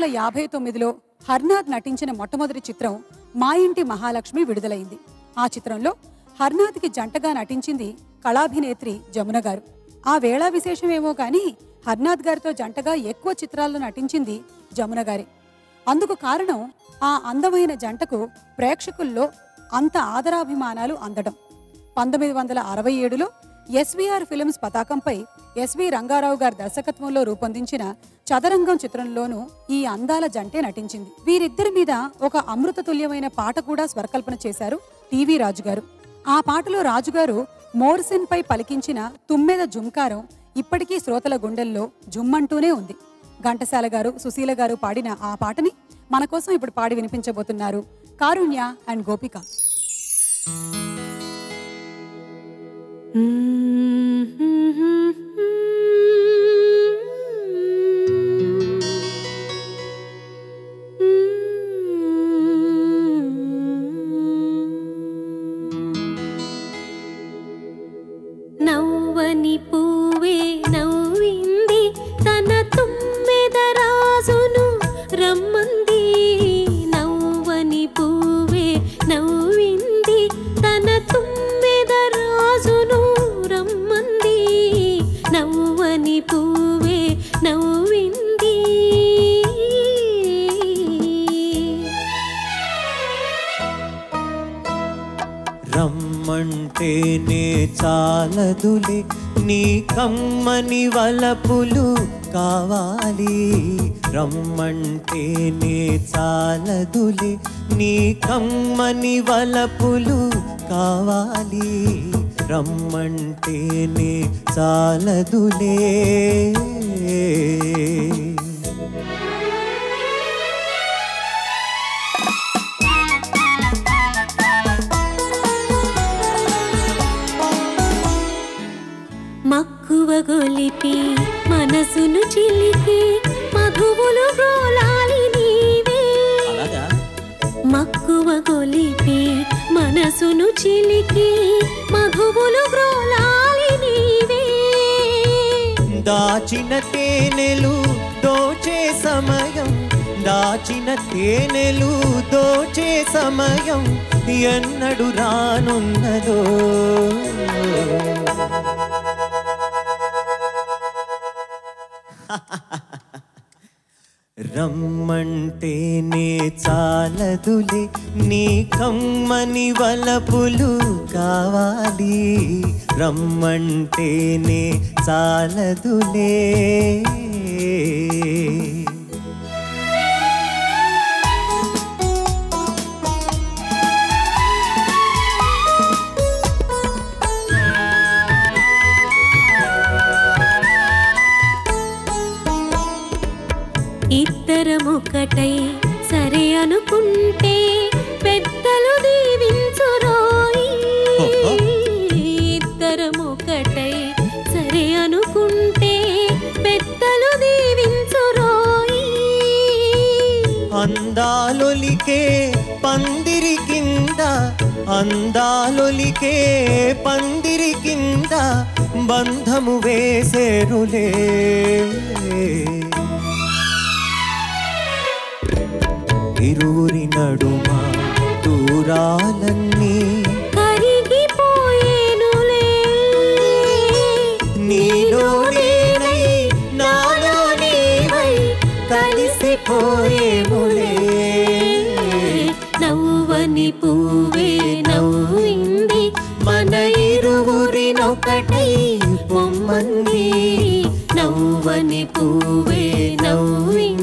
యాభై తొమ్మిదిలో హర్నాథ్ నటించిన మొట్టమొదటి చిత్రం మా ఇంటి మహాలక్ష్మి విడుదలైంది ఆ చిత్రంలో హర్నాథ్కి జంటగా నటించింది కళాభినేత్రి జమున గారు ఆ వేళ విశేషమేమో కానీ హర్నాథ్ గారితో జంటగా ఎక్కువ చిత్రాల్లో నటించింది జమున గారే అందుకు కారణం ఆ అందమైన జంటకు ప్రేక్షకుల్లో అంత ఆదరాభిమానాలు అందడం పంతొమ్మిది వందల అరవై ఏడులో ఎస్వీఆర్ ఫిల్మ్స్ పతాకంపై ఎస్వి రంగారావు గారి దర్శకత్వంలో రూపొందించిన చదరంగం చిత్రంలోనూ ఈ అందాల జంటే నటించింది వీరిద్దరి మీద ఒక అమృత తుల్యమైన పాట కూడా స్వరకల్పన చేశారు టీవీ రాజు గారు ఆ పాటలో రాజుగారు మోర్సిన్ పై పలికించిన తుమ్మెద జుంకారం ఇప్పటికీ శ్రోతల గుండెల్లో జుమ్మంటూనే ఉంది ఘంటసాల గారు సుశీల గారు పాడిన ఆ పాటని మన కోసం ఇప్పుడు పాడి వినిపించబోతున్నారు కారుణ్య అండ్ గోపిక నవ్వని పువ్వే నవ్వింది తన తుమ్మెద రాజును రమ్మంది నవ్వని పువ్వే నవ్వింది తన తుమ్మెద రాజును రమ్మంది నవ్వని పువ్వే నవ్వింది రమ్మంటేనే చాలదులే నీ కమ్మని వలపులు కావాలి రమ్మంటేనే చాలదులే నీ కమ్మని వలపులు కావాలి రమ్మంటేనే చాలదులే మక్కువ గొలిపి మనసును చిలికి మధువులు బ్రోలాలి నీవే అలాగా మక్కువ గొలిపి మనసును చిలికి మధువులు బ్రోలాలి నీవే దాచిన తేనెలు దోచే సమయం దాచిన తేనెలు దోచే సమయం ఎన్నడు రానున్నదో రమ్మంటేనే చాలదులే నీ కమ్మని వలపులు కావాలి రమ్మంటేనే చాలదులే ఇద్దరమొక్కటై సరే అనుకుంటే పెద్దలు దీవించురోయి ఓహో. ఇద్దరమొక్కటై సరే అనుకుంటే పెద్దలు దీవించురోయి అందాలొలికే పందిరి కింద అందాలొలికే పందిరి కింద బంధము వేసేరులే ఇరువురి నడుమ దూరాలన్నీ కరిగిపోయేనులే నీలోనేనై నాలో నీవై కలిసిపోయేములే నవ్వని పువ్వే నవ్వింది మన ఇరువురినొకటై పొమ్మంది నవ్వని పువ్వే నవ్వింది